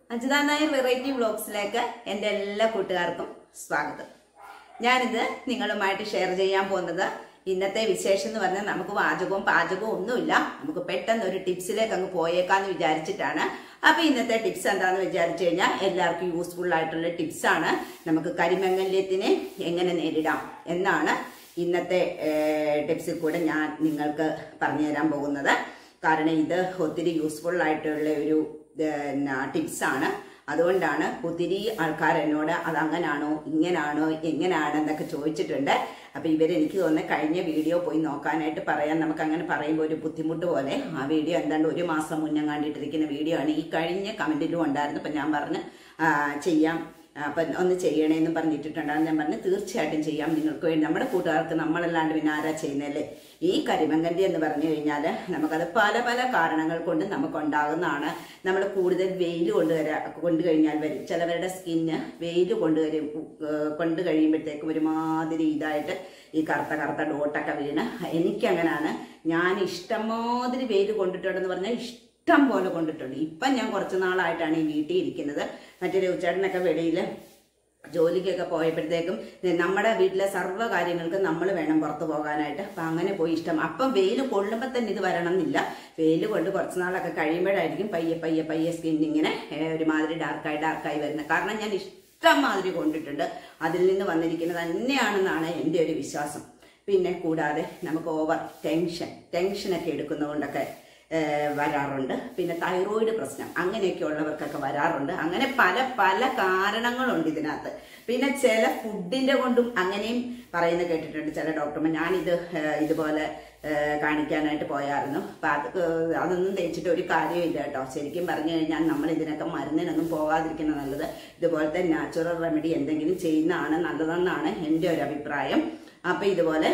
Ajitha Nair variety വ്ളോഗ്സിലേക്ക് എൻ്റെ എല്ലാ കൂട്ടുകാർക്കും സ്വാഗതം ഞാനിത് നിങ്ങളുമായിട്ട് ഷെയർ ചെയ്യാൻ പോകുന്നത് ഇന്നത്തെ വിശേഷം എന്ന് പറഞ്ഞാൽ നമുക്ക് വാചകവും പാചകവും ഒന്നുമില്ല നമുക്ക് പെട്ടെന്ന് ഒരു ടിപ്സിലേക്ക് അങ്ങ് പോയേക്കാന്ന് വിചാരിച്ചിട്ടാണ് അപ്പൊ ഇന്നത്തെ ടിപ്സ് എന്താന്ന് വിചാരിച്ചു കഴിഞ്ഞാൽ എല്ലാവർക്കും യൂസ്ഫുൾ ആയിട്ടുള്ള ടിപ്സ് ആണ് നമുക്ക് കരിമംഗല്യത്തിനെ എങ്ങനെ നേരിടാം എന്നാണ് ഇന്നത്തെ ടിപ്സിൽ കൂടെ ഞാൻ നിങ്ങൾക്ക് പറഞ്ഞു തരാൻ പോകുന്നത് കാരണം ഇത് ഒത്തിരി യൂസ്ഫുൾ ആയിട്ടുള്ള ഒരു ടിപ്സ് ആണ് അതുകൊണ്ടാണ് ഒത്തിരി ആൾക്കാർ എന്നോട് അത് അങ്ങനാണോ ഇങ്ങനാണോ എങ്ങനെയാണ് എന്നൊക്കെ ചോദിച്ചിട്ടുണ്ട് അപ്പൊ ഇവരെനിക്ക് തോന്നുന്നത് കഴിഞ്ഞ വീഡിയോ പോയി നോക്കാനായിട്ട് പറയാൻ നമുക്ക് അങ്ങനെ പറയുമ്പോൾ ഒരു ബുദ്ധിമുട്ട് പോലെ ആ വീഡിയോ എന്താണ്ട് ഒരു മാസം മുന്നേ കണ്ടിട്ടിരിക്കുന്ന വീഡിയോ ആണ് ഈ കഴിഞ്ഞ കമന്റിലും ഉണ്ടായിരുന്നു അപ്പൊ ഞാൻ പറഞ്ഞ് ആ, ചെയ്യാം അപ്പം ഒന്ന് ചെയ്യണേന്ന് പറഞ്ഞിട്ടുണ്ടായിരുന്നു ഞാൻ പറഞ്ഞു തീർച്ചയായിട്ടും ചെയ്യാം നിങ്ങൾക്ക് വേണ്ടി നമ്മുടെ കൂട്ടുകാർക്ക് നമ്മളല്ലാണ്ട് പിന്നെ ആരാ ചെയ്യുന്നതല്ലേ ഈ കരിമങ്കണ്ടി എന്ന് പറഞ്ഞു കഴിഞ്ഞാൽ നമുക്കത് പല പല കാരണങ്ങൾ കൊണ്ട് നമുക്കുണ്ടാകുന്നതാണ് നമ്മൾ കൂടുതൽ വെയിൽ കൊണ്ടുവരാ കൊണ്ടു കഴിഞ്ഞാൽ വരും ചിലവരുടെ സ്കിന്ന് വെയിൽ കൊണ്ടുവരും കൊണ്ടു കഴിയുമ്പോഴത്തേക്കും ഒരുമാതിരി ഇതായിട്ട് ഈ കറുത്ത കറുത്ത ഡോട്ടൊക്കെ വീണ് എനിക്കങ്ങനാണ് ഞാൻ ഇഷ്ടംമാതിരി വെയിൽ കൊണ്ടിട്ടുണ്ടെന്ന് പറഞ്ഞാൽ ഇഷ്ടം ഇഷ്ടം പോലെ കൊണ്ടിട്ടുണ്ട് ഇപ്പം ഞാൻ കുറച്ച് നാളായിട്ടാണ് ഈ വീട്ടിൽ ഇരിക്കുന്നത് മറ്റേ രവിചേട്ടനൊക്കെ വെളിയിൽ ജോലിക്കൊക്കെ പോയപ്പോഴത്തേക്കും നമ്മുടെ വീട്ടിലെ സർവ്വ കാര്യങ്ങൾക്കും നമ്മൾ വേണം പുറത്ത് പോകാനായിട്ട് അപ്പം അങ്ങനെ പോയി ഇഷ്ടം അപ്പം വെയിൽ കൊള്ളുമ്പോൾ തന്നെ ഇത് വരണം എന്നില്ല വെയിൽ കൊണ്ട് കുറച്ച് നാളൊക്കെ കഴിയുമ്പോഴായിരിക്കും പയ്യെ പയ്യെ പയ്യെ സ്കിൻ ഇങ്ങനെ ഏഹ്, ഒരുമാതിരി ഡാർക്കായി ഡാർക്കായി വരുന്നത് കാരണം ഞാൻ ഇഷ്ടം മാതിരി കൊണ്ടിട്ടുണ്ട് അതിൽ നിന്ന് വന്നിരിക്കുന്നത് തന്നെയാണെന്നാണ് എൻ്റെ ഒരു വിശ്വാസം പിന്നെ കൂടാതെ നമുക്ക് ഓവർ ടെൻഷൻ ടെൻഷനൊക്കെ എടുക്കുന്നതുകൊണ്ടൊക്കെ ഏഹ് വരാറുണ്ട് പിന്നെ തൈറോയിഡ് പ്രശ്നം അങ്ങനെയൊക്കെ ഉള്ളവർക്കൊക്കെ വരാറുണ്ട് അങ്ങനെ പല പല കാരണങ്ങളുണ്ട് ഇതിനകത്ത് പിന്നെ ചില ഫുഡിന്റെ കൊണ്ടും അങ്ങനെയും പറയുന്നത് കേട്ടിട്ടുണ്ട് ചില ഡോക്ടർമാർ ഞാനിത് ഏഹ് ഇതുപോലെ ഏഹ് കാണിക്കാനായിട്ട് പോയായിരുന്നു അപ്പൊ അത് ഏഹ് അതൊന്നും തേച്ചിട്ട് ഒരു കാര്യമില്ല കേട്ടോ ശരിക്കും പറഞ്ഞു കഴിഞ്ഞാൽ നമ്മൾ ഇതിനൊക്കെ മരുന്നിനൊന്നും പോകാതിരിക്കുന്നത് നല്ലത് ഇതുപോലത്തെ നാച്ചുറൽ റെമഡി എന്തെങ്കിലും ചെയ്യുന്നതാണ് നല്ലതെന്നാണ് എൻ്റെ ഒരു അഭിപ്രായം അപ്പൊ ഇതുപോലെ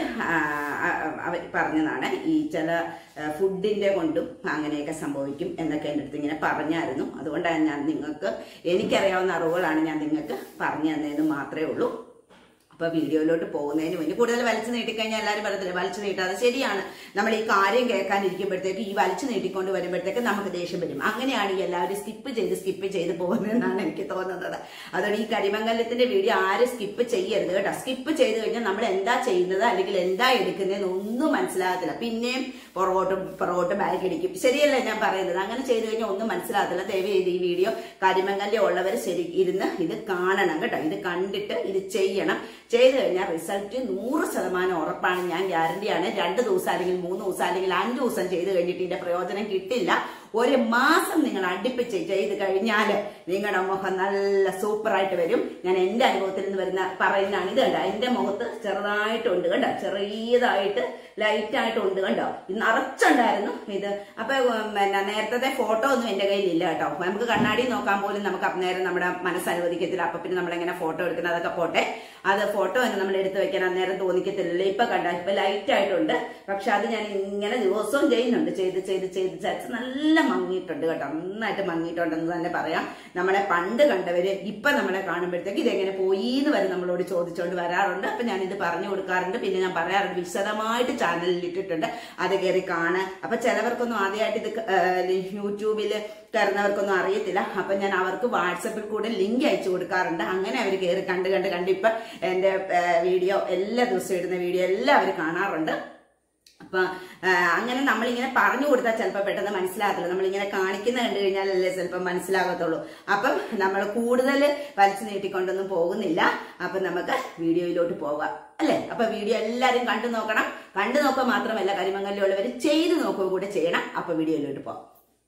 അവർ പറഞ്ഞതാണ് ഈ ചില ഫുഡിന്റെ കൊണ്ടും അങ്ങനെയൊക്കെ സംഭവിക്കും എന്നൊക്കെ എൻ്റെ അടുത്ത് ഇങ്ങനെ പറഞ്ഞായിരുന്നു അതുകൊണ്ടാണ് ഞാൻ നിങ്ങൾക്ക് എനിക്കറിയാവുന്ന അറിവുകളാണ് ഞാൻ നിങ്ങൾക്ക് പറഞ്ഞു തന്നതെന്ന് മാത്രമേ ഉള്ളൂ അപ്പൊ വീഡിയോയിലോട്ട് പോകുന്നതിന് മുന്നേ കൂടുതൽ വലിച്ചു നീട്ടിക്കഴിഞ്ഞാൽ എല്ലാവരും പറയത്തില്ല വലിച്ചു നീട്ടാതെ ശരിയാണ് നമ്മൾ ഈ കാര്യം കേൾക്കാനിരിക്കുമ്പോഴത്തേക്ക് ഈ വലിച്ചു നീട്ടിക്കൊണ്ട് വരുമ്പോഴത്തേക്ക് നമുക്ക് ദേഷ്യം വരും അങ്ങനെയാണ് ഈ എല്ലാവരും സ്കിപ്പ് ചെയ്ത് സ്കിപ്പ് ചെയ്ത് പോകുന്നതെന്നാണ് എനിക്ക് തോന്നുന്നത് അതുകൊണ്ട് ഈ കരിമംഗലത്തിന്റെ വീഡിയോ ആരും സ്കിപ്പ് ചെയ്യരുത് കേട്ടോ സ്കിപ്പ് ചെയ്ത് കഴിഞ്ഞാൽ നമ്മൾ എന്താ ചെയ്യുന്നത് അല്ലെങ്കിൽ എന്താ എടുക്കുന്നതെന്ന് ഒന്നും മനസ്സിലാകത്തില്ല പിന്നെയും പുറകോട്ടും പുറകോട്ടും ബാഗ് അടിക്കും ശരിയല്ലേ ഞാൻ പറയുന്നത് അങ്ങനെ ചെയ്ത് കഴിഞ്ഞാൽ ഒന്നും മനസ്സിലാകത്തില്ല ദയവ് ചെയ്ത് ഈ വീഡിയോ കരിമംഗല്യം ഉള്ളവർ ശരി ഇരുന്ന് ഇത് കാണണം കേട്ടോ ഇത് കണ്ടിട്ട് ഇത് ചെയ്യണം ചെയ്തു കഴിഞ്ഞാൽ റിസൾട്ട് നൂറ് ശതമാനം ഉറപ്പാണ് ഞാൻ ഗ്യാരണ്ടിയാണ് രണ്ട് ദിവസം അല്ലെങ്കിൽ മൂന്ന് ദിവസം അല്ലെങ്കിൽ അഞ്ച് ദിവസം ചെയ്ത് കഴിഞ്ഞിട്ട് ഇതിന്റെ പ്രയോജനം കിട്ടില്ല ഒരു മാസം നിങ്ങൾ അടുപ്പിച്ച് ചെയ്ത് കഴിഞ്ഞാൽ നിങ്ങളുടെ മുഖം നല്ല സൂപ്പറായിട്ട് വരും ഞാൻ എന്റെ അനുഭവത്തിൽ നിന്ന് വരുന്ന പറയുന്നതാണ് ഇത് കണ്ടോ എന്റെ മുഖത്ത് ചെറുതായിട്ടുണ്ട് കണ്ടോ ചെറിയതായിട്ട് ലൈറ്റ് ആയിട്ടുണ്ട് കണ്ടോ ഇത് നിറച്ചുണ്ടായിരുന്നു ഇത് അപ്പൊ ഉം, പിന്നെ നേരത്തെ ഫോട്ടോ ഒന്നും എന്റെ കയ്യിലില്ല കേട്ടോ നമുക്ക് കണ്ണാടി നോക്കാൻ പോലും നമുക്ക് അന്നേരം നമ്മുടെ മനസ്സ് അനുവദിക്കത്തില്ല അപ്പൊ പിന്നെ നമ്മളെങ്ങനെ ഫോട്ടോ എടുക്കുന്നത് അതൊക്കെ പോട്ടെ അത് ഫോട്ടോ തന്നെ നമ്മൾ എടുത്തു വെക്കാൻ അന്നേരം തോന്നിക്കത്തില്ലല്ലോ ഇപ്പൊ കണ്ട ഇപ്പൊ ലൈറ്റ് ആയിട്ടുണ്ട് പക്ഷെ അത് ഞാൻ ഇങ്ങനെ ദിവസവും ചെയ്യുന്നുണ്ട് ചെയ്ത് ചെയ്ത് ചെയ്ത് ചച്ച് നല്ല മങ്ങിയിട്ടുണ്ട് കേട്ടോ നന്നായിട്ട് മങ്ങിയിട്ടുണ്ടെന്ന് തന്നെ പറയാം നമ്മളെ പണ്ട് കണ്ടവര് ഇപ്പൊ നമ്മളെ കാണുമ്പോഴത്തേക്ക് ഇതെങ്ങനെ പോയി എന്ന് വരെ നമ്മളോട് ചോദിച്ചുകൊണ്ട് വരാറുണ്ട് അപ്പൊ ഞാൻ ഇത് പറഞ്ഞു കൊടുക്കാറുണ്ട് പിന്നെ ഞാൻ പറയാറുണ്ട് വിശദമായിട്ട് ചാനലിൽ ഇട്ടിട്ടുണ്ട് അത് കയറി കാണാൻ അപ്പൊ ചിലവർക്കൊന്നും ആദ്യമായിട്ട് ഇത് യൂട്യൂബിൽ കയറുന്നവർക്കൊന്നും അറിയത്തില്ല അപ്പൊ ഞാൻ അവർക്ക് വാട്സപ്പിൽ കൂടെ ലിങ്ക് അയച്ചു കൊടുക്കാറുണ്ട് അങ്ങനെ അവർ കയറി കണ്ട് കണ്ട് കണ്ട് ഇപ്പൊ എന്റെ വീഡിയോ എല്ലാ ദിവസവും ഇടുന്ന വീഡിയോ എല്ലാവരും കാണാറുണ്ട് അപ്പൊ ആ, അങ്ങനെ നമ്മളിങ്ങനെ പറഞ്ഞു കൊടുത്താൽ ചിലപ്പോൾ പെട്ടെന്ന് മനസ്സിലാകത്തില്ല നമ്മളിങ്ങനെ കാണിക്കുന്ന കണ്ടു കഴിഞ്ഞാലല്ലേ ചിലപ്പോൾ മനസ്സിലാകത്തുള്ളൂ അപ്പം നമ്മൾ കൂടുതൽ വലിച്ചു നീട്ടിക്കൊണ്ടൊന്നും പോകുന്നില്ല അപ്പൊ നമുക്ക് വീഡിയോയിലോട്ട് പോകാം അല്ലേ അപ്പൊ വീഡിയോ എല്ലാവരും കണ്ടു നോക്കണം കണ്ടു നോക്കുക മാത്രമല്ല കരിമംഗല്യമുള്ളവർ ചെയ്തു നോക്കുക കൂടെ ചെയ്യണം അപ്പൊ വീഡിയോയിലോട്ട് പോകാം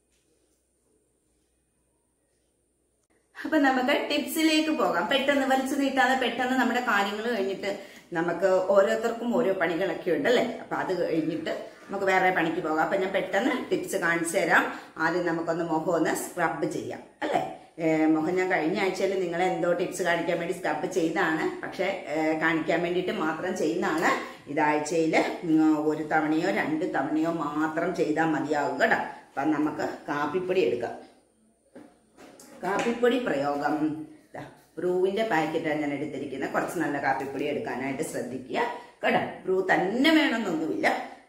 അപ്പൊ നമുക്ക് ടിപ്സിലേക്ക് പോകാം പെട്ടെന്ന് വലിച്ചു നീട്ടാതെ പെട്ടെന്ന് നമ്മുടെ കാര്യങ്ങൾ കഴിഞ്ഞിട്ട് നമുക്ക് ഓരോരുത്തർക്കും ഓരോ പണികളൊക്കെ ഉണ്ട് അല്ലേ അപ്പൊ അത് കഴിഞ്ഞിട്ട് നമുക്ക് വേറെ പണിക്ക് പോകാം അപ്പൊ ഞാൻ പെട്ടെന്ന് ടിപ്സ് കാണിച്ചു തരാം ആദ്യം നമുക്കൊന്ന് മുഖം ഒന്ന് സ്ക്രബ് ചെയ്യാം അല്ലേ ഏ, മുഖം ഞാൻ കഴിഞ്ഞ ആഴ്ചയിൽ നിങ്ങളെ എന്തോ ടിപ്സ് കാണിക്കാൻ വേണ്ടി സ്ക്രബ് ചെയ്താണ് പക്ഷെ ഏ, കാണിക്കാൻ വേണ്ടിയിട്ട് മാത്രം ചെയ്യുന്നതാണ് ഇതാഴ്ചയിൽ ഒരു തവണയോ രണ്ട് തവണയോ മാത്രം ചെയ്താൽ മതിയാവും കേട്ടോ അപ്പൊ നമുക്ക് കാപ്പിപ്പൊടി എടുക്കാം കാപ്പിപ്പൊടി പ്രയോഗം ദാ, ബ്രൂവിന്റെ പാക്കറ്റാണ് ഞാൻ എടുത്തിരിക്കുന്നത് കുറച്ച് നല്ല കാപ്പിപ്പൊടി എടുക്കാനായിട്ട് ശ്രദ്ധിക്കുക കേട്ടോ ബ്രൂ തന്നെ വേണമെന്നൊന്നുമില്ല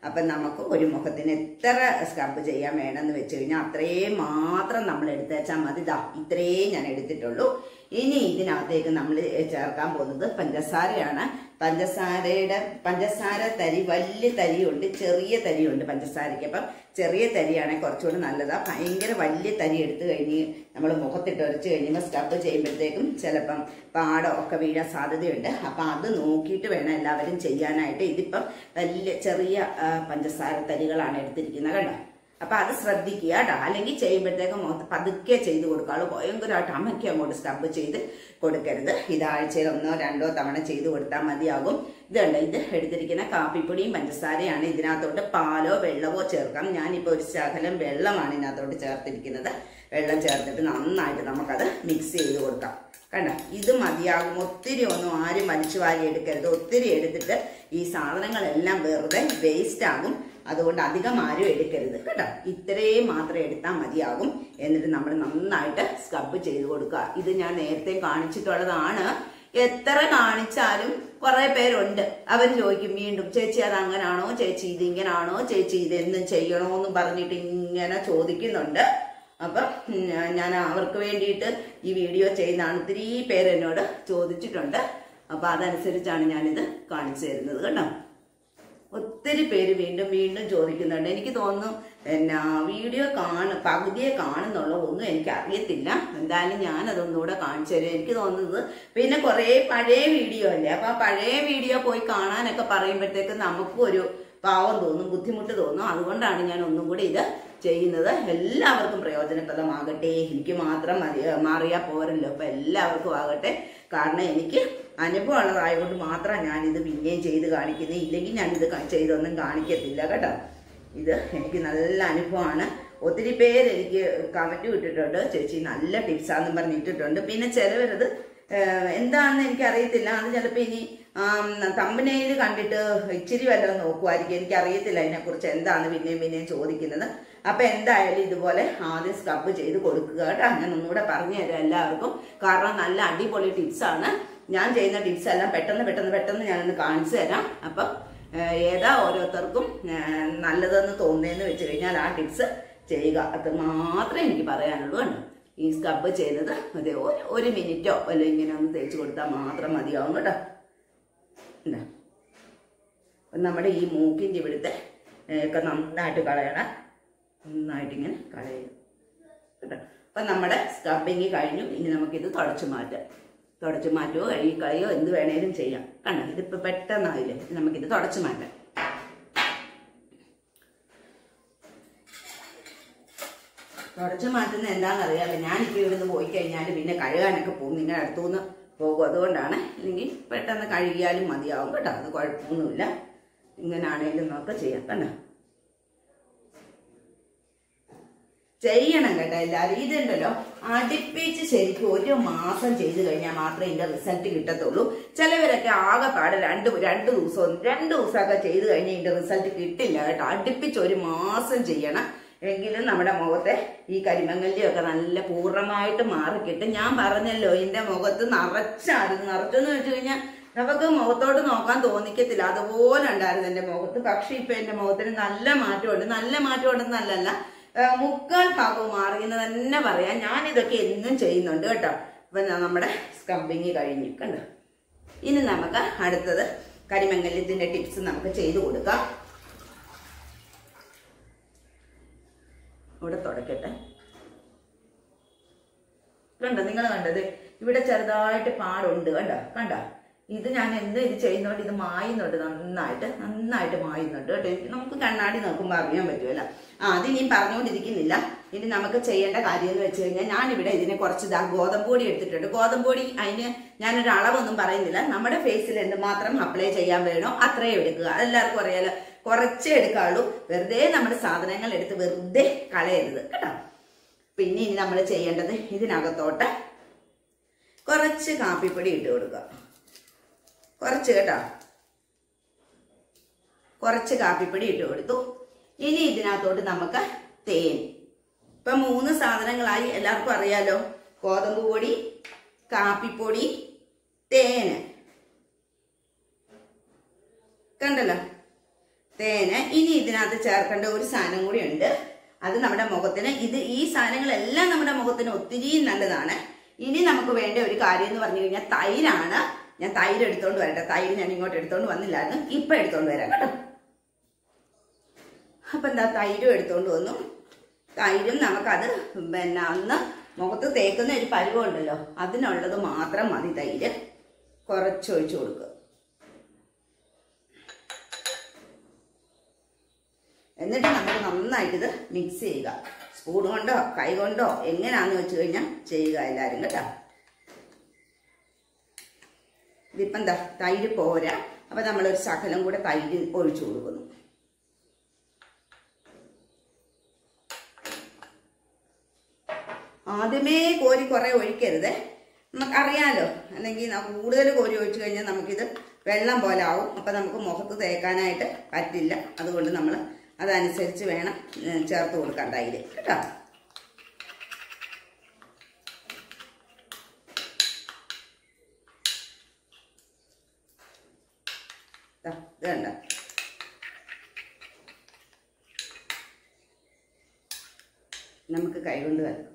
അപ്പം നമുക്ക് ഒരു മുഖത്തിന് എത്ര സ്ക്രബ് ചെയ്യാൻ വേണമെന്ന് വെച്ച് കഴിഞ്ഞാൽ അത്രയും മാത്രം നമ്മൾ എടുത്തേച്ചാൽ മതി ദാ ഇത്രയും ഞാൻ എടുത്തിട്ടുള്ളൂ ഇനി ഇതിനകത്തേക്ക് നമ്മൾ ചേർക്കാൻ പോകുന്നത് പഞ്ചസാരയാണ് പഞ്ചസാരയുടെ പഞ്ചസാര തരി വലിയ തരിയുണ്ട് ചെറിയ തരിയുണ്ട് പഞ്ചസാരയ്ക്ക് അപ്പം ചെറിയ തരിയാണെങ്കിൽ കുറച്ചുകൂടി നല്ലതാ ഭയങ്കര വലിയ തരി എടുത്തു കഴിഞ്ഞ് നമ്മൾ മുഖത്തിട്ട് ഉരച്ച് കഴിയുമ്പോൾ സ്ക്രബ് ചെയ്യുമ്പോഴത്തേക്കും ചിലപ്പം പാടോ ഒക്കെ വീഴാൻ സാധ്യതയുണ്ട് അപ്പം അത് നോക്കിയിട്ട് വേണം എല്ലാവരും ചെയ്യാനായിട്ട് ഇതിപ്പം വലിയ ചെറിയ ആ, പഞ്ചസാര തരികളാണ് എടുത്തിരിക്കുന്നത് കണ്ടോ അപ്പൊ അത് ശ്രദ്ധിക്കുക കേട്ടോ അല്ലെങ്കിൽ ചെയ്യുമ്പോഴത്തേക്കും മൊത്തം പതുക്കെ ചെയ്ത് കൊടുക്കാളൂ ഭയങ്കരമായിട്ട് അമ്മയ്ക്ക് അങ്ങോട്ട് സ്ക്രബ് ചെയ്ത് കൊടുക്കരുത് ഇതാഴ്ചയിൽ ഒന്നോ രണ്ടോ തവണ ചെയ്ത് കൊടുത്താൽ മതിയാകും ഇതുണ്ട് ഇത് എടുത്തിരിക്കുന്ന കാപ്പിപ്പൊടിയും പഞ്ചസാരയാണ് ഇതിനകത്തോട്ട് പാലോ വെള്ളമോ ചേർക്കാം ഞാനിപ്പോൾ ഒരു ശകലം വെള്ളമാണ് ഇതിനകത്തോട്ട് ചേർത്തിരിക്കുന്നത് വെള്ളം ചേർത്തിട്ട് നന്നായിട്ട് നമുക്കത് മിക്സ് ചെയ്ത് കൊടുക്കാം കണ്ട ഇത് മതിയാകും ഒത്തിരി ഒന്നും ആരും വലിച്ചു വാരി എടുക്കരുത് ഒത്തിരി എടുത്തിട്ട് ഈ സാധനങ്ങളെല്ലാം വെറുതെ വേസ്റ്റ് ആകും അതുകൊണ്ട് അധികം ആരും എടുക്കരുത് കേട്ടോ ഇത്രയും മാത്രം എടുത്താൽ മതിയാകും എന്നിട്ട് നമ്മൾ നന്നായിട്ട് സ്ക്രബ് ചെയ്ത് കൊടുക്കുക ഇത് ഞാൻ നേരത്തെ കാണിച്ചിട്ടുള്ളതാണ് എത്ര കാണിച്ചാലും കുറെ പേരുണ്ട് അവർ ചോദിക്കും വീണ്ടും ചേച്ചി അത് അങ്ങനാണോ ചേച്ചി ഇത് ഇങ്ങനാണോ ചേച്ചി ഇത് എന്നും ചെയ്യണോ എന്നും പറഞ്ഞിട്ട് ഇങ്ങനെ ചോദിക്കുന്നുണ്ട് അപ്പം ഉം, ഞാൻ അവർക്ക് വേണ്ടിയിട്ട് ഈ വീഡിയോ ചെയ്യുന്നതാണ് ഒത്തിരി പേര് എന്നോട് ചോദിച്ചിട്ടുണ്ട് അപ്പൊ അതനുസരിച്ചാണ് ഞാനിത് കാണിച്ചു തരുന്നത് കേട്ടോ ഒത്തിരി പേര് വീണ്ടും വീണ്ടും ചോദിക്കുന്നുണ്ട് എനിക്ക് തോന്നുന്നു എന്നാ വീഡിയോ കാണ പകുതിയെ കാണുന്നുള്ള ഒന്നും എനിക്ക് അറിയത്തില്ല എന്തായാലും ഞാൻ അതൊന്നുകൂടെ കാണിച്ചു തരും എനിക്ക് തോന്നുന്നത് പിന്നെ കുറേ പഴയ വീഡിയോ അല്ലേ അപ്പൊ ആ പഴയ വീഡിയോ പോയി കാണാനൊക്കെ പറയുമ്പോഴത്തേക്ക് നമുക്കും ഒരു പാവം തോന്നും ബുദ്ധിമുട്ട് തോന്നും അതുകൊണ്ടാണ് ഞാൻ ഒന്നും കൂടി ഇത് ചെയ്യുന്നത് എല്ലാവർക്കും പ്രയോജനപ്രദമാകട്ടെ എനിക്ക് മാത്രം മതി മാറിയാൽ പോരല്ലോ അപ്പൊ എല്ലാവർക്കും ആകട്ടെ കാരണം എനിക്ക് അനുഭവം ഉള്ളതായതുകൊണ്ട് മാത്രം ഞാനിത് പിന്നെയും ചെയ്ത് കാണിക്കുന്നത് ഇല്ലെങ്കിൽ ഞാനിത് ക- ചെയ്തൊന്നും കാണിക്കത്തില്ല കേട്ടോ ഇത് എനിക്ക് നല്ല അനുഭവമാണ് ഒത്തിരി പേര് എനിക്ക് കമന്റ് ഇട്ടിട്ടുണ്ട് ചേച്ചി നല്ല ടിപ്സാന്നും പറഞ്ഞ് ഇട്ടിട്ടുണ്ട് പിന്നെ ചിലവരത് ഏഹ്, എന്താണെന്ന് എനിക്കറിയത്തില്ല അത് ചിലപ്പോൾ ഇനി തമ്പനയിൽ കണ്ടിട്ട് ഇച്ചിരി വല്ലതും നോക്കുമായിരിക്കും എനിക്കറിയത്തില്ല അതിനെക്കുറിച്ച് എന്താണ് പിന്നെയും പിന്നെയും ചോദിക്കുന്നത് അപ്പൊ എന്തായാലും ഇതുപോലെ ആദ്യം സ്ക്രബ് ചെയ്ത് കൊടുക്കുക കേട്ടോ ഞാൻ ഒന്നുകൂടെ പറഞ്ഞു തരാം എല്ലാവർക്കും കാരണം നല്ല അടിപൊളി ടിപ്സ് ആണ് ഞാൻ ചെയ്യുന്ന ടിപ്സ് എല്ലാം പെട്ടെന്ന് പെട്ടെന്ന് പെട്ടെന്ന് ഞാനൊന്ന് കാണിച്ചു തരാം അപ്പം ഏഹ്, ഏതാ ഓരോരുത്തർക്കും ഏഹ്, നല്ലതെന്ന് തോന്നുന്നതെന്ന് വെച്ച് കഴിഞ്ഞാൽ ആ ടിപ്സ് ചെയ്യുക അത് മാത്രമേ എനിക്ക് പറയാനുള്ളൂ കണ്ടോ ഈ സ്ക്രബ് ചെയ്തത് അതെ ഒരു ഒരു മിനിറ്റോ അല്ല ഇങ്ങനെ ഒന്ന് തേച്ച് കൊടുത്താൽ മാത്രം മതിയാവും കേട്ടോ ഇതാ. അപ്പം നമ്മുടെ ഈ മൂക്കിൻ്റെ ഇവിടുത്തെ ഏ, ഒക്കെ നന്നായിട്ട് കളയണം നന്നായിട്ട് ഇങ്ങനെ കളയുക കേട്ടോ അപ്പം നമ്മുടെ സ്ക്രബിങ് കഴിഞ്ഞു ഇനി നമുക്കിത് തുടച്ചു മാറ്റാം തുടച്ചു മാറ്റുകയോ കഴുകി കളയോ എന്ത് വേണേലും ചെയ്യാം കണ്ടോ ഇതിപ്പോൾ പെട്ടെന്നായില്ലേ ഇത് നമുക്കിത് തുടച്ചു മാറ്റാം തുടച്ചു മാറ്റുന്ന എന്താണെന്ന് അറിയാമല്ലോ ഞാനിപ്പോൾ ഇവിടുന്ന് പോയി കഴിഞ്ഞാൽ പിന്നെ കഴുകാനൊക്കെ പോകും നിങ്ങളുടെ അടുത്തുനിന്ന് പോകും അതുകൊണ്ടാണ് അല്ലെങ്കിൽ പെട്ടെന്ന് കഴുകിയാലും മതിയാവും കേട്ടോ അത് കുഴപ്പമൊന്നുമില്ല ഇങ്ങനാണേലും നമുക്ക് ചെയ്യാം കണ്ടോ ചെയ്യണം കേട്ടോ എല്ലാവരും ഇതുണ്ടല്ലോ അടുപ്പിച്ച് ശരിക്കും ഒരു മാസം ചെയ്ത് കഴിഞ്ഞാൽ മാത്രമേ ഇതിന്റെ റിസൾട്ട് കിട്ടത്തുള്ളൂ ചിലവരൊക്കെ ആകെപ്പാട് രണ്ട് രണ്ട് ദിവസം രണ്ട് ദിവസമൊക്കെ ചെയ്ത് കഴിഞ്ഞാൽ ഇതിന്റെ റിസൾട്ട് കിട്ടില്ല കേട്ടോ അടുപ്പിച്ച് ഒരു മാസം ചെയ്യണം എങ്കിലും നമ്മുടെ മുഖത്തെ ഈ കരിമങ്ങല്ലിയൊക്കെ നല്ല പൂർണ്ണമായിട്ട് മാറിക്കിട്ടും ഞാൻ പറഞ്ഞല്ലോ എന്റെ മുഖത്ത് നിറച്ചായിരുന്നു നിറച്ചെന്ന് വെച്ച് കഴിഞ്ഞാൽ നമുക്ക് മുഖത്തോട്ട് നോക്കാൻ തോന്നിക്കത്തില്ല അതുപോലെ ഉണ്ടായിരുന്നു എന്റെ മുഖത്ത് പക്ഷെ ഇപ്പൊ എന്റെ മുഖത്തിന് നല്ല മാറ്റമുണ്ട് നല്ല മാറ്റമുണ്ടെന്നല്ലല്ല ആ, മുക്കാൽ ഭാഗവും മാറിയെന്ന് തന്നെ പറയാം ഞാൻ ഇതൊക്കെ എന്നും ചെയ്യുന്നുണ്ട് കേട്ടോ അപ്പൊ ഞാൻ നമ്മുടെ സ്ക്രബിങ് കഴിഞ്ഞു കണ്ടോ ഇനി നമുക്ക് അടുത്തത് കരിമംഗല്യത്തിന്റെ ടിപ്സ് നമുക്ക് ചെയ്തു കൊടുക്കാം ഇവിടെ തുടക്കട്ടെ കണ്ടോ നിങ്ങൾ കണ്ടത് ഇവിടെ ചെറുതായിട്ട് പാടുണ്ട് കണ്ടോ കണ്ടോ ഇത് ഞാൻ എന്ത് ഇത് ചെയ്യുന്നോണ്ട് ഇത് മായുന്നുണ്ട് നന്നായിട്ട് നന്നായിട്ട് മായുന്നുണ്ട് കേട്ടോ എനിക്ക് നമുക്ക് കണ്ണാടി നോക്കുമ്പോൾ അറിയാൻ പറ്റുമല്ല ആ അത് ഇനിയും പറഞ്ഞുകൊണ്ടിരിക്കുന്നില്ല ഇനി നമുക്ക് ചെയ്യേണ്ട കാര്യം എന്ന് വെച്ച് കഴിഞ്ഞാൽ ഞാനിവിടെ ഇതിനെ കുറച്ച് ദാ ഗോതമ്പ് പൊടി എടുത്തിട്ടുണ്ട് ഗോതമ്പ് പൊടി അതിന് ഞാനൊരു അളവൊന്നും പറയുന്നില്ല നമ്മുടെ ഫേസിൽ എന്തുമാത്രം അപ്ലൈ ചെയ്യാൻ വേണോ അത്രയും എടുക്കുക അതെല്ലാവർക്കും അറിയാലോ കുറച്ചേ എടുക്കാവുള്ളൂ വെറുതെ നമ്മുടെ സാധനങ്ങൾ എടുത്ത് വെറുതെ കളയരുത് കേട്ടോ പിന്നെ ഇനി നമ്മൾ ചെയ്യേണ്ടത് ഇതിനകത്തോട്ട് കുറച്ച് കാപ്പിപ്പൊടി ഇട്ട് കൊടുക്കുക കുറച്ച് കേട്ടോ കുറച്ച് കാപ്പിപ്പൊടി ഇട്ട് കൊടുത്തു ഇനി ഇതിനകത്തോട്ട് നമുക്ക് തേൻ ഇപ്പൊ മൂന്ന് സാധനങ്ങളായി എല്ലാവർക്കും അറിയാലോ ഗോതമ്പ് പൊടി കാപ്പിപ്പൊടി തേന് കണ്ടല്ലോ തേന് ഇനി ഇതിനകത്ത് ചേർക്കേണ്ട ഒരു സാധനം കൂടി ഉണ്ട് അത് നമ്മുടെ മുഖത്തിന് ഇത് ഈ സാധനങ്ങളെല്ലാം നമ്മുടെ മുഖത്തിന് ഒത്തിരി നല്ലതാണ് ഇനി നമുക്ക് വേണ്ട ഒരു കാര്യം എന്ന് പറഞ്ഞു കഴിഞ്ഞാൽ തൈരാണ് ഞാൻ തൈര് എടുത്തോണ്ട് വരട്ടെ തൈര് ഞാൻ ഇങ്ങോട്ട് എടുത്തോണ്ട് വന്നില്ലായിരുന്നു ഇപ്പൊ എടുത്തോണ്ട് വരാം കേട്ടോ അപ്പൊ എന്താ തൈരും എടുത്തോണ്ട് വന്നു തൈരും നമുക്കത് പിന്നെ അന്ന് മുഖത്ത് തേക്കുന്ന ഒരു പരുവമുണ്ടല്ലോ അതിനുള്ളത് മാത്രം മതി തൈര് കുറച്ചൊഴിച്ചു കൊടുക്കുക എന്നിട്ട് നമുക്ക് നന്നായിട്ട് ഇത് മിക്സ് ചെയ്യുക സ്പൂൺ കൊണ്ടോ കൈ കൊണ്ടോ എങ്ങനെയാന്ന് വെച്ച് കഴിഞ്ഞാൽ ചെയ്യുക എല്ലാവരും കേട്ടോ ഇതിപ്പം എന്താ തൈര് പോരാ അപ്പൊ നമ്മളൊരു ശകലം കൂടെ തൈര് ഒഴിച്ചു കൊടുക്കുന്നു ആദ്യമേ കോരി കുറെ ഒഴിക്കരുത് നമുക്കറിയാലോ അല്ലെങ്കിൽ ന- കൂടുതൽ കോരി ഒഴിച്ചു കഴിഞ്ഞാൽ നമുക്കിത് വെള്ളം പോലെ ആവും അപ്പം നമുക്ക് മുഖത്ത് തേക്കാനായിട്ട് പറ്റില്ല അതുകൊണ്ട് നമ്മൾ അതനുസരിച്ച് വേണം ഏ, ചേർത്ത് കൊടുക്കാൻ തൈര് കേട്ടോ ദാ, ഇത് കണ്ടോ നമുക്ക് കൈകൊണ്ട് കലക്കാം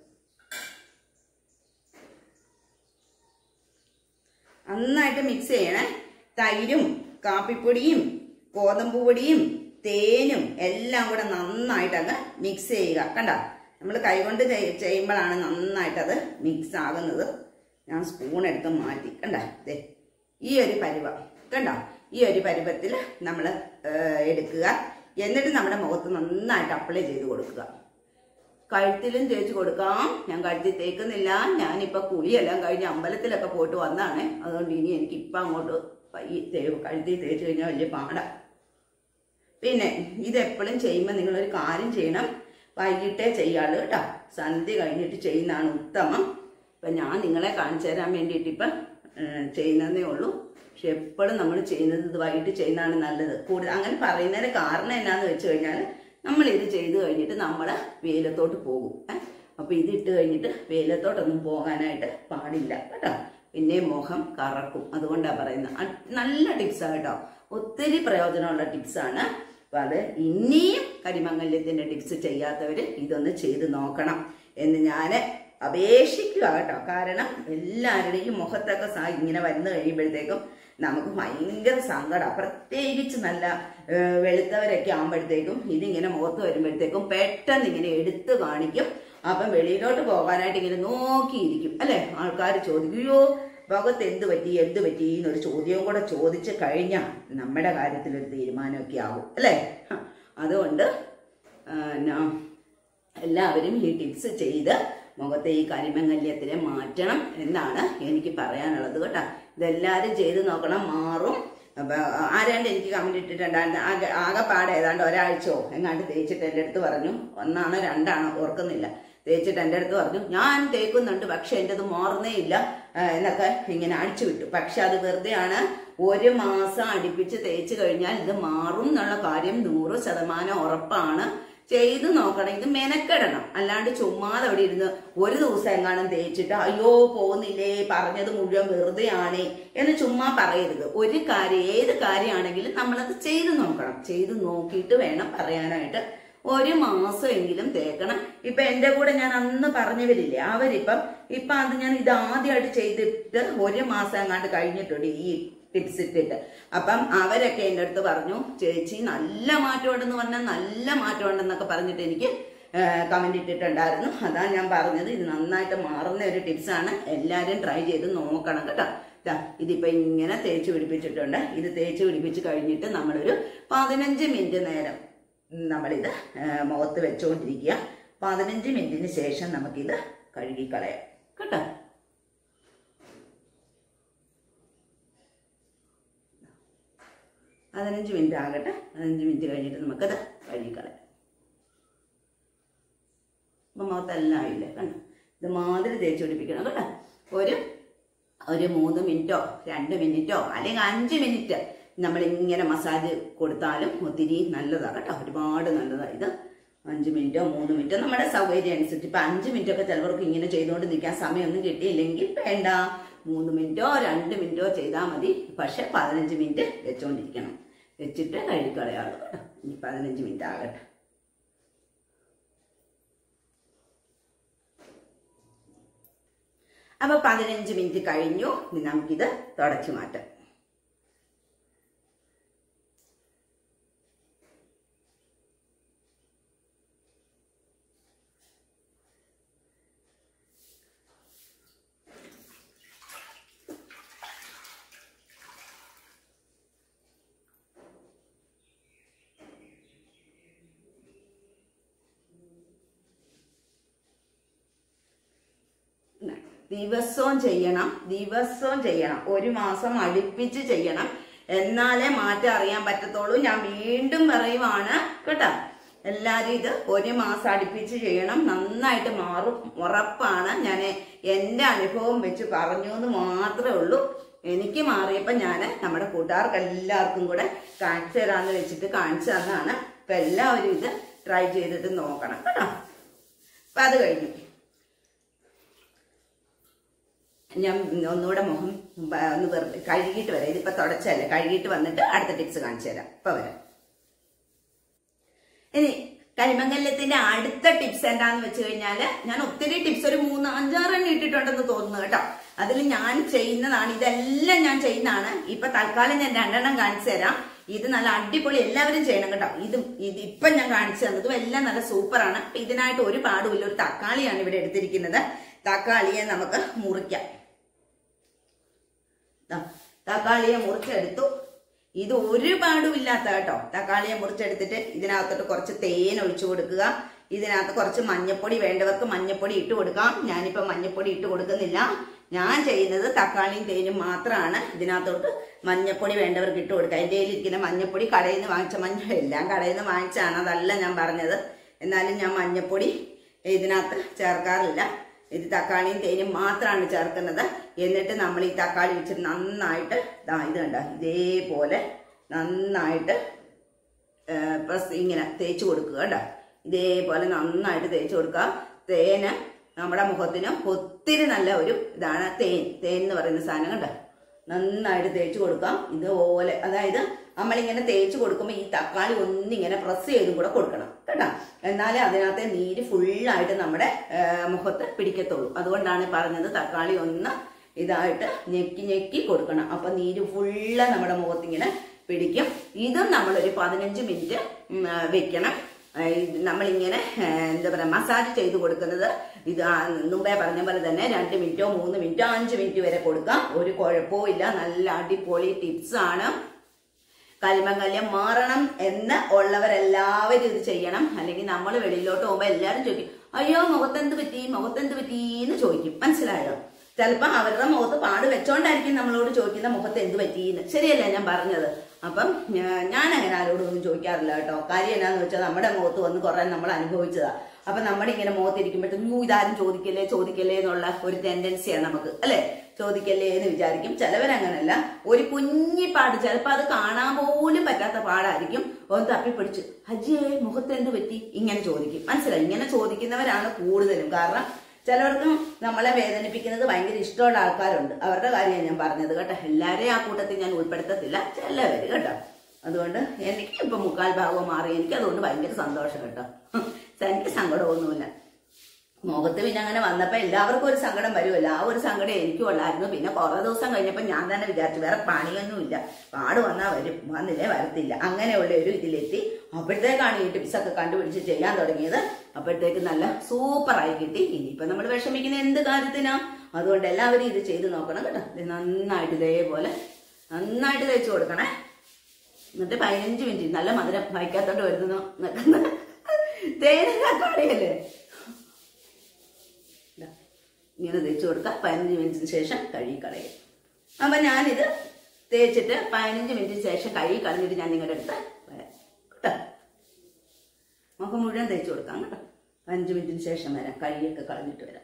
നന്നായിട്ട് മിക്സ് ചെയ്യണേ തൈരും കാപ്പിപ്പൊടിയും ഗോതമ്പ് പൊടിയും തേനും എല്ലാം കൂടെ നന്നായിട്ട് അങ്ങ് മിക്സ് ചെയ്യുക കണ്ട നമ്മൾ കൈകൊണ്ട് ചെയ്- ചെയ്യുമ്പോഴാണ് നന്നായിട്ട് അത് മിക്സ് ആകുന്നത് ഞാൻ സ്പൂൺ എടുത്ത് മാറ്റി കണ്ട ദേ ഈ ഒരു പരുവം കണ്ട ഈ ഒരു പരുവത്തിൽ നമ്മൾ എടുക്കുക എന്നിട്ട് നമ്മുടെ മുഖത്ത് നന്നായിട്ട് അപ്ലൈ ചെയ്ത് കൊടുക്കുക കഴുത്തിലും തേച്ച് കൊടുക്കാം ഞാൻ കഴുത്തിൽ തേക്കുന്നില്ല ഞാനിപ്പോൾ കുളിയെല്ലാം കഴിഞ്ഞ് അമ്പലത്തിലൊക്കെ പോയിട്ട് വന്നാണ് അതുകൊണ്ട് ഇനി എനിക്ക് ഇപ്പം അങ്ങോട്ട് ഈ തേ കഴുത്തിൽ തേച്ച് കഴിഞ്ഞാൽ വലിയ പാടാ പിന്നെ ഇത് എപ്പോഴും ചെയ്യുമ്പോൾ നിങ്ങളൊരു കാര്യം ചെയ്യണം വൈകിട്ടേ ചെയ്യാള് കേട്ടോ സന്ധ്യ കഴിഞ്ഞിട്ട് ചെയ്യുന്നതാണ് ഉത്തമം ഇപ്പം ഞാൻ നിങ്ങളെ കാണിച്ചു തരാൻ വേണ്ടിയിട്ട് ഇപ്പം ചെയ്യുന്നതേ ഉള്ളൂ പക്ഷെ എപ്പോഴും നമ്മൾ ചെയ്യുന്നത് ഇത് വൈകിട്ട് ചെയ്യുന്നതാണ് നല്ലത് കൂടുതൽ അങ്ങനെ പറയുന്നതിന് കാരണം എന്നാന്ന് വെച്ച് കഴിഞ്ഞാൽ നമ്മൾ ഇത് ചെയ്ത് കഴിഞ്ഞിട്ട് നമ്മൾ വെയിലത്തോട്ട് പോകും ഏഹ് അപ്പോൾ ഇത് ഇട്ട് കഴിഞ്ഞിട്ട് വെയിലത്തോട്ടൊന്നും പോകാനായിട്ട് പാടില്ല കേട്ടോ പിന്നെ മുഖം കറക്കും അതുകൊണ്ടാണ് പറയുന്നത് അത് നല്ല ടിപ്സാണ് കേട്ടോ ഒത്തിരി പ്രയോജനമുള്ള ടിപ്സാണ് അപ്പം അത് ഇനിയും കരിമംഗല്യത്തിൻ്റെ ടിപ്സ് ചെയ്യാത്തവർ ഇതൊന്ന് ചെയ്ത് നോക്കണം എന്ന് ഞാൻ അപേക്ഷിക്കുക കേട്ടോ കാരണം എല്ലാവരുടെയും മുഖത്തൊക്കെ സാ ഇങ്ങനെ വന്നു കഴിയുമ്പോഴത്തേക്കും നമുക്ക് ഭയങ്കര സങ്കടം പ്രത്യേകിച്ച് നല്ല ഏഹ്, വെളുത്തവരൊക്കെ ആകുമ്പോഴത്തേക്കും ഇതിങ്ങനെ മുഖത്ത് വരുമ്പോഴത്തേക്കും പെട്ടെന്ന് ഇങ്ങനെ എടുത്തു കാണിക്കും അപ്പം വെളിയിലോട്ട് പോകാനായിട്ട് ഇങ്ങനെ നോക്കിയിരിക്കും അല്ലെ ആൾക്കാർ ചോദിക്കുകയോ മുഖത്ത് എന്ത് പറ്റി എന്ത് പറ്റി എന്നൊരു ചോദ്യവും കൂടെ ചോദിച്ചു കഴിഞ്ഞാൽ നമ്മുടെ കാര്യത്തിൽ ഒരു തീരുമാനമൊക്കെ ആവും അല്ലേ ഹ, അതുകൊണ്ട് ആ, ഞാൻ എല്ലാവരും ഈ ടിപ്സ് ചെയ്ത് മുഖത്തെ ഈ കരിമങ്ങല്യത്തിനെ മാറ്റണം എന്നാണ് എനിക്ക് പറയാനുള്ളത് കേട്ടോ ഇതെല്ലാവരും ചെയ്ത് നോക്കണം മാറും അപ്പൊ ആരാണ്ട് എനിക്ക് കമന്റ് ഇട്ടിട്ടുണ്ടായിരുന്നു ആകെ ആകെപ്പാടെ ഏതാണ്ട് ഒരാഴ്ചയോ എങ്ങാണ്ട് തേച്ചിട്ട് എൻ്റെ അടുത്ത് പറഞ്ഞു ഒന്നാണോ രണ്ടാണോ ഓർക്കുന്നില്ല തേച്ചിട്ട് എൻ്റെ അടുത്ത് പറഞ്ഞു ഞാൻ തേക്കുന്നുണ്ട് പക്ഷെ എൻ്റെ അത് മാറുന്നേ ഇല്ല ആ, എന്നൊക്കെ ഇങ്ങനെ അടിച്ചു വിട്ടു പക്ഷെ അത് വെറുതെയാണ് ഒരു മാസം അടുപ്പിച്ച് തേച്ച് കഴിഞ്ഞാൽ ഇത് മാറും എന്നുള്ള കാര്യം നൂറ് ശതമാനം ഉറപ്പാണ് ചെയ്ത് നോക്കണം ഇത് മെനക്കെടണം അല്ലാണ്ട് ചുമ്മാതെ അവിടെ ഇരുന്ന് ഒരു ദിവസം എങ്ങാനും തേച്ചിട്ട് അയ്യോ പോകുന്നില്ലേ പറഞ്ഞത് മുഴുവൻ വെറുതെയാണ് എന്ന് ചുമ്മാ പറയരുത് ഒരു കാര്യം ഏത് കാര്യമാണെങ്കിലും നമ്മളത് ചെയ്ത് നോക്കണം ചെയ്ത് നോക്കിയിട്ട് വേണം പറയാനായിട്ട് ഒരു മാസമെങ്കിലും തേക്കണം ഇപ്പൊ എന്റെ കൂടെ ഞാൻ അന്ന് പറഞ്ഞവരില്ലേ അവരിപ്പം ഇപ്പൊ അത് ഞാൻ ഇത് ആദ്യമായിട്ട് ചെയ്തിട്ട് ഒരു മാസം എങ്ങാണ്ട് കഴിഞ്ഞിട്ടുണ്ട് ഈ ടിപ്സ് ഇട്ടിട്ട് അപ്പം അവരൊക്കെ എൻ്റെ അടുത്ത് പറഞ്ഞു ചേച്ചി നല്ല മാറ്റമുണ്ടെന്ന് പറഞ്ഞാൽ നല്ല മാറ്റമുണ്ടെന്നൊക്കെ പറഞ്ഞിട്ട് എനിക്ക് കമന്റ് ഇട്ടിട്ടുണ്ടായിരുന്നു അതാ ഞാൻ പറഞ്ഞത് ഇത് നന്നായിട്ട് മാറുന്ന ഒരു ടിപ്സാണ് എല്ലാവരും ട്രൈ ചെയ്ത് നോക്കണം കേട്ടോ ദാ, ഇതിപ്പോ ഇങ്ങനെ തേച്ച് പിടിപ്പിച്ചിട്ടുണ്ട് ഇത് തേച്ച് പിടിപ്പിച്ച് കഴിഞ്ഞിട്ട് നമ്മളൊരു പതിനഞ്ച് മിനിറ്റ് നേരം നമ്മളിത് ആ, മുഖത്ത് വെച്ചുകൊണ്ടിരിക്കുക പതിനഞ്ച് മിനിറ്റിന് ശേഷം നമുക്കിത് കഴുകിക്കളയാം കേട്ടോ പതിനഞ്ച് മിനിറ്റ് ആകട്ടെ പതിനഞ്ച് മിനിറ്റ് കഴിഞ്ഞിട്ട് നമുക്കത് കഴുകിക്കളയാം അപ്പം മുഖത്തെല്ലാം ആയില്ലേ കണ്ടോ ഇത് മാതിരി തേച്ച് പിടിപ്പിക്കണം കേട്ടോ ഒരു ഒരു മൂന്ന് മിനിറ്റോ രണ്ട് മിനിറ്റോ അല്ലെങ്കിൽ അഞ്ച് മിനിറ്റ് നമ്മൾ ഇങ്ങനെ മസാജ് കൊടുത്താലും ഒത്തിരി നല്ലതാണ് കേട്ടോ ഒരുപാട് നല്ലതാണ് ഇത് അഞ്ച് മിനിറ്റോ മൂന്ന് മിനിറ്റോ നമ്മുടെ സൗകര്യം അനുസരിച്ച് ഇപ്പം അഞ്ച് മിനിറ്റ് ഒക്കെ ചിലവർക്ക് ഇങ്ങനെ ചെയ്തുകൊണ്ട് നിൽക്കാൻ സമയമൊന്നും കിട്ടിയില്ലെങ്കിൽ വേണ്ട മൂന്ന് മിനിറ്റോ രണ്ട് മിനിറ്റോ ചെയ്താൽ മതി പക്ഷെ പതിനഞ്ച് മിനിറ്റ് വെച്ചുകൊണ്ടിരിക്കണം വെച്ചിട്ട് കഴുകിക്കളയാളൂ കേട്ടോ ഇനി പതിനഞ്ച് മിനിറ്റ് ആകട്ടെ അപ്പൊ പതിനഞ്ച് മിനിറ്റ് കഴിഞ്ഞു ഇനി നമുക്കിത് തുടച്ചു മാറ്റാം ദിവസവും ചെയ്യണം ദിവസവും ചെയ്യണം ഒരു മാസം അടുപ്പിച്ച് ചെയ്യണം എന്നാലേ മാറ്റം അറിയാൻ പറ്റത്തുള്ളൂ ഞാൻ വീണ്ടും പറയുവാണ് കേട്ടോ എല്ലാരും ഇത് ഒരു മാസം അടുപ്പിച്ച് ചെയ്യണം നന്നായിട്ട് മാറും ഉറപ്പാണ് ഞാൻ എൻ്റെ അനുഭവം വെച്ച് പറഞ്ഞു എന്ന് മാത്രമേ ഉള്ളൂ എനിക്ക് മാറിയപ്പോൾ ഞാൻ നമ്മുടെ കൂട്ടുകാർക്ക് എല്ലാവർക്കും കൂടെ കാണിച്ചു തരാമെന്ന് വെച്ചിട്ട് കാണിച്ചു തന്നാണ് അപ്പം എല്ലാവരും ഇത് ട്രൈ ചെയ്തിട്ട് നോക്കണം കേട്ടോ അപ്പം അത് കഴിഞ്ഞു ഞാൻ ഒന്നുകൂടെ മുഖം ബ- ഒന്ന് വെറുതെ കഴുകിയിട്ട് വരാം ഇതിപ്പോ തുടച്ചല്ലേ കഴുകിയിട്ട് വന്നിട്ട് അടുത്ത ടിപ്സ് കാണിച്ചു തരാം ഇപ്പൊ വരാം ഇനി കരിമംഗലത്തിന്റെ അടുത്ത ടിപ്സ് എന്താന്ന് വെച്ച് കഴിഞ്ഞാല് ഞാൻ ഒത്തിരി ടിപ്സ് ഒരു മൂന്ന് അഞ്ചാറെണ്ണം ഇട്ടിട്ടുണ്ടെന്ന് തോന്നുന്നു കേട്ടോ അതിൽ ഞാൻ ചെയ്യുന്നതാണ് ഇതെല്ലാം ഞാൻ ചെയ്യുന്നതാണ് ഇപ്പൊ തൽക്കാലം ഞാൻ രണ്ടെണ്ണം കാണിച്ചു തരാം ഇത് നല്ല അടിപൊളി എല്ലാവരും ചെയ്യണം കേട്ടോ ഇത് ഇത് ഇപ്പൊ ഞാൻ കാണിച്ചു തന്നതും എല്ലാം നല്ല സൂപ്പറാണ് അപ്പൊ ഇതിനായിട്ട് ഒരു പാടുമില്ല ഒരു തക്കാളിയാണ് ഇവിടെ എടുത്തിരിക്കുന്നത് തക്കാളിയെ നമുക്ക് മുറിക്കാം ദാ, തക്കാളിയെ മുറിച്ചെടുത്തു ഇത് ഒരുപാടും ഇല്ലാത്ത കേട്ടോ തക്കാളിയെ മുറിച്ചെടുത്തിട്ട് ഇതിനകത്തോട്ട് കുറച്ച് തേൻ ഒഴിച്ചു കൊടുക്കുക ഇതിനകത്ത് കുറച്ച് മഞ്ഞപ്പൊടി വേണ്ടവർക്ക് മഞ്ഞപ്പൊടി ഇട്ട് കൊടുക്കാം ഞാനിപ്പോ മഞ്ഞപ്പൊടി ഇട്ട് കൊടുക്കുന്നില്ല ഞാൻ ചെയ്യുന്നത് തക്കാളിയും തേനും മാത്രമാണ് ഇതിനകത്തോട്ട് മഞ്ഞപ്പൊടി വേണ്ടവർക്ക് ഇട്ട് കൊടുക്കുക എൻ്റെ കയ്യിലിരിക്കുന്ന മഞ്ഞപ്പൊടി കടയിൽ നിന്ന് വാങ്ങിച്ച മഞ്ഞ എല്ലാം കടയിൽ നിന്ന് വാങ്ങിച്ചാണ് അതല്ല ഞാൻ പറഞ്ഞത് എന്നാലും ഞാൻ മഞ്ഞപ്പൊടി ഇതിനകത്ത് ചേർക്കാറില്ല ഇത് തക്കാളിയും തേനും മാത്രമാണ് ചേർക്കുന്നത് എന്നിട്ട് നമ്മൾ ഈ തക്കാളി വെച്ചിട്ട് നന്നായിട്ട് ദാ ഇത് കണ്ട ഇതേപോലെ നന്നായിട്ട് പ്രസ് ഇങ്ങനെ തേച്ച് കൊടുക്കുക കേട്ടോ ഇതേപോലെ നന്നായിട്ട് തേച്ച് കൊടുക്കുക തേന് നമ്മുടെ മുഖത്തിന് ഒത്തിരി നല്ല ഒരു ഇതാണ് തേൻ തേൻ എന്ന് പറയുന്ന സാധനം കണ്ടോ നന്നായിട്ട് തേച്ച് കൊടുക്കാം ഇതുപോലെ അതായത് നമ്മളിങ്ങനെ തേച്ച് കൊടുക്കുമ്പോൾ ഈ തക്കാളി ഒന്നിങ്ങനെ പ്രസ് ചെയ്തും കൂടെ കൊടുക്കണം കേട്ടോ എന്നാലേ അതിനകത്തെ നീര് ഫുള്ളായിട്ട് നമ്മുടെ ആ, മുഖത്ത് പിടിക്കത്തുള്ളൂ അതുകൊണ്ടാണ് പറഞ്ഞത് തക്കാളി ഒന്ന് ഇതായിട്ട് ഞെക്കി ഞെക്കി കൊടുക്കണം അപ്പൊ നീര് ഫുള്ള് നമ്മുടെ മുഖത്തിങ്ങനെ പിടിക്കും ഇതും നമ്മളൊരു പതിനഞ്ച് മിനിറ്റ് ഉം, ആ, വെക്കണം ആ, ഇത് നമ്മളിങ്ങനെ ആ, എന്താ പറയുക മസാജ് ചെയ്ത് കൊടുക്കുന്നത് ഇത് ആ മുമ്പേ പറഞ്ഞ പോലെ തന്നെ രണ്ട് മിനിറ്റോ മൂന്ന് മിനിറ്റോ അഞ്ച് മിനിറ്റ് വരെ കൊടുക്കാം ഒരു കുഴപ്പവും ഇല്ല നല്ല അടിപൊളി ടിപ്സ് ആണ് കലിമംഗല്യം മാറണം എന്ന് ഉള്ളവരെല്ലാവരും ഇത് ചെയ്യണം അല്ലെങ്കിൽ നമ്മൾ വെളിയിലോട്ട് പോകുമ്പോൾ എല്ലാവരും ചോദിക്കും അയ്യോ മുഖത്തെന്ത് പറ്റി മുഖത്തെന്ത് പറ്റി എന്ന് ചോദിക്കും മനസ്സിലായോ ചിലപ്പോൾ അവരുടെ മുഖത്ത് പാട് വെച്ചോണ്ടായിരിക്കും നമ്മളോട് ചോദിക്കുന്ന മുഖത്ത് എന്ത് പറ്റിയെന്ന് ശരിയല്ലേ ഞാൻ പറഞ്ഞത് അപ്പം ഞാ- ഞാൻ അങ്ങനെ ആരോടും ഒന്നും ചോദിക്കാറില്ല കേട്ടോ കാര്യം എന്നാന്ന് വെച്ചാൽ നമ്മുടെ മുഖത്ത് വന്ന് കുറെ നമ്മൾ അനുഭവിച്ചതാ അപ്പൊ നമ്മുടെ ഇങ്ങനെ മുഖത്തിരിക്കുമ്പോഴത്തേക്കും "യ്യോ, ഇതാരും ചോദിക്കല്ലേ ചോദിക്കല്ലേ എന്നുള്ള ഒരു ടെൻഡൻസിയാണ് നമുക്ക് അല്ലെ ചോദിക്കല്ലേ എന്ന് വിചാരിക്കും ചിലവരങ്ങനല്ല ഒരു കുഞ്ഞി പാട് ചിലപ്പോൾ അത് കാണാൻ പോലും പറ്റാത്ത പാടായിരിക്കും ഒന്ന് തപ്പിപ്പിടിച്ച് അജിയേ മുഖത്ത് എന്ത് പറ്റി ഇങ്ങനെ ചോദിക്കും മനസ്സിലായി ഇങ്ങനെ ചോദിക്കുന്നവരാണ് കൂടുതലും കാരണം ചിലവർക്ക് നമ്മളെ വേദനിപ്പിക്കുന്നത് ഭയങ്കര ഇഷ്ടമുള്ള ആൾക്കാരുണ്ട് അവരുടെ കാര്യമാണ് ഞാൻ പറഞ്ഞത് കേട്ടോ എല്ലാവരെയും ആ കൂട്ടത്തിൽ ഞാൻ ഉൾപ്പെടുത്തത്തില്ല ചിലവര് കേട്ടോ അതുകൊണ്ട് എനിക്ക് ഇപ്പൊ മുക്കാൽ ഭാഗവും മാറി എനിക്ക് അതുകൊണ്ട് ഭയങ്കര സന്തോഷം കേട്ടോ എനിക്ക് സങ്കടമൊന്നുമില്ല മുഖത്ത് പിന്നെ അങ്ങനെ വന്നപ്പോ എല്ലാവർക്കും ഒരു സങ്കടം വരുമല്ലോ ആ ഒരു സങ്കടം എനിക്കും ഉള്ളായിരുന്നു പിന്നെ കുറെ ദിവസം കഴിഞ്ഞപ്പോ ഞാൻ തന്നെ വിചാരിച്ചു വേറെ പണിയൊന്നുമില്ല പാട് വന്നാ വരും വന്നില്ലേ വരത്തില്ല അങ്ങനെയുള്ള ഒരു ഇതിലെത്തി അപ്പോഴത്തേക്കാണ് ഈ ടിപ്സ് ഒക്കെ കണ്ടുപിടിച്ച് ചെയ്യാൻ തുടങ്ങിയത് അപ്പോഴത്തേക്ക് നല്ല സൂപ്പറായി കിട്ടി ഇനിയിപ്പോ നമ്മൾ വിഷമിക്കുന്ന എന്ത് കാര്യത്തിനാ അതുകൊണ്ട് എല്ലാവരും ഇത് ചെയ്ത് നോക്കണം കേട്ടോ ഇത് നന്നായിട്ട് ഇതേപോലെ നന്നായിട്ട് തേച്ച് കൊടുക്കണേ എന്നിട്ട് പതിനഞ്ച് മിനിറ്റ് നല്ല മധുരം വായിക്കാത്തോണ്ട് വരുന്നു നിൽക്കുന്ന തേനല്ലേ ദാ, ഇങ്ങനെ തേച്ച് കൊടുക്കുക പതിനഞ്ച് മിനിറ്റിന് ശേഷം കഴുകി കളയും അപ്പൊ ഞാനിത് തേച്ചിട്ട് പതിനഞ്ച് മിനിറ്റിന് ശേഷം കഴുകി കളഞ്ഞിട്ട് ഞാൻ നിങ്ങളുടെ അടുത്ത് വരാം കേട്ടോ മുഖം മുഴുവൻ തേച്ച് കൊടുക്കാം കേട്ടോ പതിനഞ്ച് മിനിറ്റിന് ശേഷം വരാം കഴുകിയൊക്കെ കളഞ്ഞിട്ട് വരാം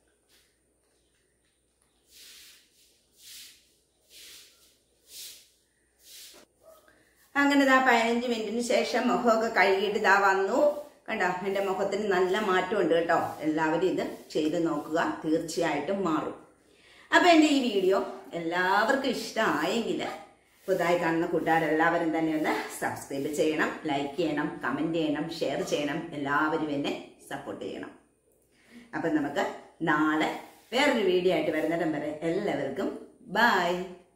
അങ്ങനെ ഇതാ പതിനഞ്ച് മിനിറ്റിന് ശേഷം മുഖമൊക്കെ കഴുകിയിട്ട് ഇതാ വന്നു കണ്ടോ എൻ്റെ മുഖത്തിന് നല്ല മാറ്റമുണ്ട് കേട്ടോ എല്ലാവരും ഇത് ചെയ്ത് നോക്കുക തീർച്ചയായിട്ടും മാറും അപ്പൊ എൻ്റെ ഈ വീഡിയോ എല്ലാവർക്കും ഇഷ്ടമായെങ്കിൽ പുതുതായി കാണുന്ന കൂട്ടുകാരെല്ലാവരും തന്നെ ഒന്ന് സബ്സ്ക്രൈബ് ചെയ്യണം ലൈക്ക് ചെയ്യണം കമൻറ്റ് ചെയ്യണം ഷെയർ ചെയ്യണം എല്ലാവരും എന്നെ സപ്പോർട്ട് ചെയ്യണം അപ്പം നമുക്ക് നാളെ വേറൊരു വീഡിയോ ആയിട്ട് വരുന്നിടം വരെ എല്ലാവർക്കും ബൈ